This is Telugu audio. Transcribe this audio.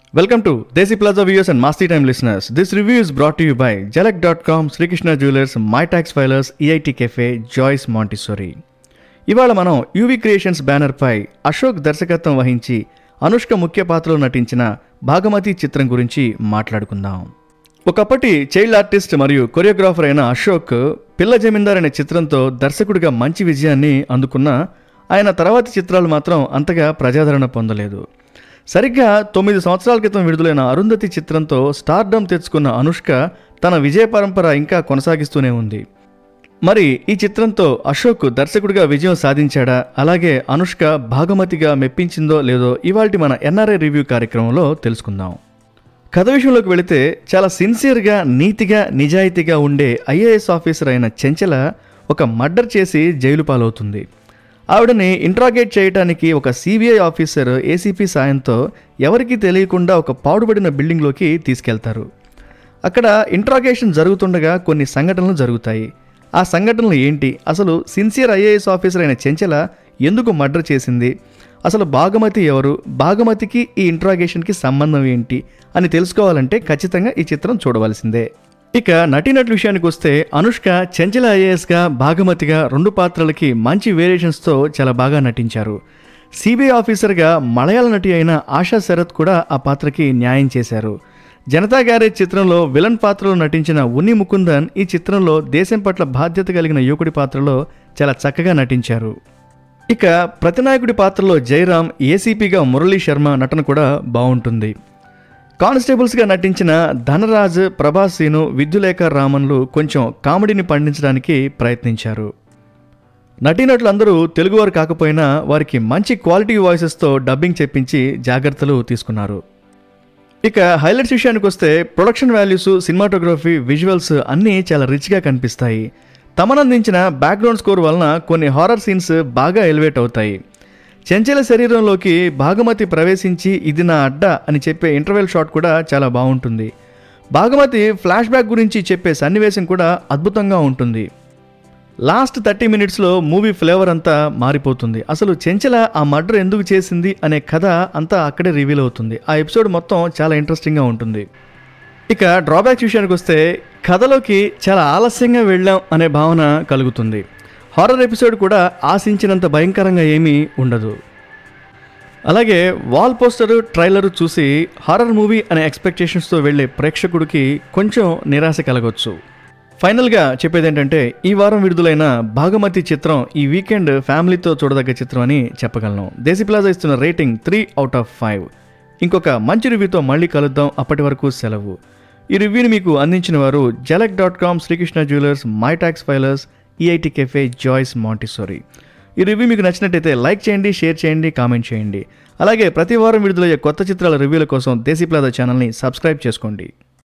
Welcome to Desi Plaza viewers and Masti Time listeners. This review is brought to you by Jalak.com, Sri Krishna Jewelers, My Tax Filers, EIT Cafe, Joyce Montessori. ఇవాళ మనం యూవి క్రియేషన్స్ బ్యానర్పై అశోక్ దర్శకత్వం వహించి అనుష్క ముఖ్య పాత్రలో నటించిన భాగమతి చిత్రం గురించి మాట్లాడుకుందాం ఒకప్పటి చైల్డ్ ఆర్టిస్ట్ మరియు కొరియోగ్రాఫర్ అయిన అశోక్ పిల్ల జమీందార్ అనే చిత్రంతో దర్శకుడిగా మంచి విజయాన్ని అందుకున్న ఆయన తర్వాతి చిత్రాలు మాత్రం అంతగా ప్రజాదరణ పొందలేదు సరిగ్గా తొమ్మిది సంవత్సరాల క్రితం విడుదలైన అరుంధతి చిత్రంతో స్టార్డమ్ తెచ్చుకున్న అనుష్క తన విజయ పరంపర ఇంకా కొనసాగిస్తూనే ఉంది మరి ఈ చిత్రంతో అశోక్ దర్శకుడిగా విజయం సాధించాడా అలాగే అనుష్క భాగమతిగా మెప్పించిందో లేదో ఇవాల్టి మన ఎన్ఆర్ఐ రివ్యూ కార్యక్రమంలో తెలుసుకుందాం కథ విషయంలోకి వెళితే చాలా సిన్సియర్గా నీతిగా నిజాయితీగా ఉండే ఐఏఎస్ ఆఫీసర్ అయిన చెంచల ఒక మర్డర్ చేసి జైలు పాలవుతుంది ఆవిడని ఇంట్రాగేట్ చేయడానికి ఒక సిబిఐ ఆఫీసర్ ఏసీపీ సాయంతో ఎవరికీ తెలియకుండా ఒక పాడుబడిన బిల్డింగ్లోకి తీసుకెళ్తారు అక్కడ ఇంట్రాగేషన్ జరుగుతుండగా కొన్ని సంఘటనలు జరుగుతాయి ఆ సంఘటనలు ఏంటి అసలు సిన్సియర్ ఐఏఎస్ ఆఫీసర్ అయిన చెంచల ఎందుకు మర్డర్ చేసింది అసలు భాగమతి ఎవరు భాగమతికి ఈ ఇంట్రాగేషన్కి సంబంధం ఏంటి అని తెలుసుకోవాలంటే ఖచ్చితంగా ఈ చిత్రం చూడవలసిందే ఇక నటీనటుల విషయానికి వస్తే అనుష్క చెంచల ఐఏఎస్గా భాగమతిగా రెండు పాత్రలకి మంచి వేరియేషన్స్తో చాలా బాగా నటించారు సిబిఐ ఆఫీసర్గా మలయాళ నటి అయిన ఆశా శరత్ కూడా ఆ పాత్రకి న్యాయం చేశారు జనతా గ్యారేజ్ చిత్రంలో విలన్ పాత్రలో నటించిన ఉన్ని ముకుందన్ ఈ చిత్రంలో దేశం పట్ల బాధ్యత కలిగిన యువకుడి పాత్రలో చాలా చక్కగా నటించారు ఇక ప్రతినాయకుడి పాత్రలో జయరాం ఏసీపీగా మురళీ శర్మ నటన కూడా బాగుంటుంది కానిస్టేబుల్స్గా నటించిన ధనరాజ్ ప్రభాసీను విద్యులేఖ రామన్లు కొంచెం కామెడీని పండించడానికి ప్రయత్నించారు నటీనటులందరూ తెలుగువారు కాకపోయినా వారికి మంచి క్వాలిటీ వాయిసెస్తో డబ్బింగ్ చెప్పించి జాగ్రత్తలు తీసుకున్నారు ఇక హైలైట్స్ విషయానికి వస్తే ప్రొడక్షన్ వాల్యూస్ సినిమాటోగ్రఫీ విజువల్స్ అన్నీ చాలా రిచ్గా కనిపిస్తాయి తమనందించిన బ్యాక్గ్రౌండ్ స్కోర్ వలన కొన్ని హారర్ సీన్స్ బాగా ఎలివేట్ అవుతాయి చెంచల శరీరంలోకి భాగమతి ప్రవేశించి ఇది నా అడ్డ అని చెప్పే ఇంటర్వెల్ షాట్ కూడా చాలా బాగుంటుంది భాగమతి ఫ్లాష్ బ్యాక్ గురించి చెప్పే సన్నివేశం కూడా అద్భుతంగా ఉంటుంది లాస్ట్ థర్టీ మినిట్స్లో మూవీ ఫ్లేవర్ అంతా మారిపోతుంది అసలు చెంచల ఆ మర్డర్ ఎందుకు చేసింది అనే కథ అంతా అక్కడే రివీల్ అవుతుంది ఆ ఎపిసోడ్ మొత్తం చాలా ఇంట్రెస్టింగ్గా ఉంటుంది ఇక డ్రాబ్యాక్స్ విషయానికి వస్తే కథలోకి చాలా ఆలస్యంగా వెళ్ళాం అనే భావన కలుగుతుంది హారర్ ఎపిసోడ్ కూడా ఆశించినంత భయంకరంగా ఏమీ ఉండదు అలాగే వాల్ పోస్టర్ ట్రైలర్ చూసి హారర్ మూవీ అనే ఎక్స్పెక్టేషన్స్తో వెళ్ళే ప్రేక్షకుడికి కొంచెం నిరాశ కలగవచ్చు ఫైనల్గా చెప్పేది ఏంటంటే ఈ వారం విడుదలైన భాగమతి చిత్రం ఈ వీకెండ్ ఫ్యామిలీతో చూడదగ్గ చిత్రం అని చెప్పగలను దేశీ ప్లాజా ఇస్తున్న rating three out of five ఇంకొక మంచి రివ్యూతో మళ్ళీ కలుద్దాం అప్పటి వరకు సెలవు ఈ రివ్యూని మీకు అందించిన వారు Jhalak dot com Srikrishna jewellers my tax filers EIT cafe joys montessori ఈ రివ్యూ మీకు నచ్చినట్టయితే లైక్ చేయండి షేర్ చేయండి కామెంట్ చేయండి అలాగే ప్రతి వారం విడుదలయ్యే కొత్త చిత్రాల రివ్యూల కోసం దేశీ ప్లాజా ఛానల్ని సబ్స్క్రైబ్ చేసుకోండి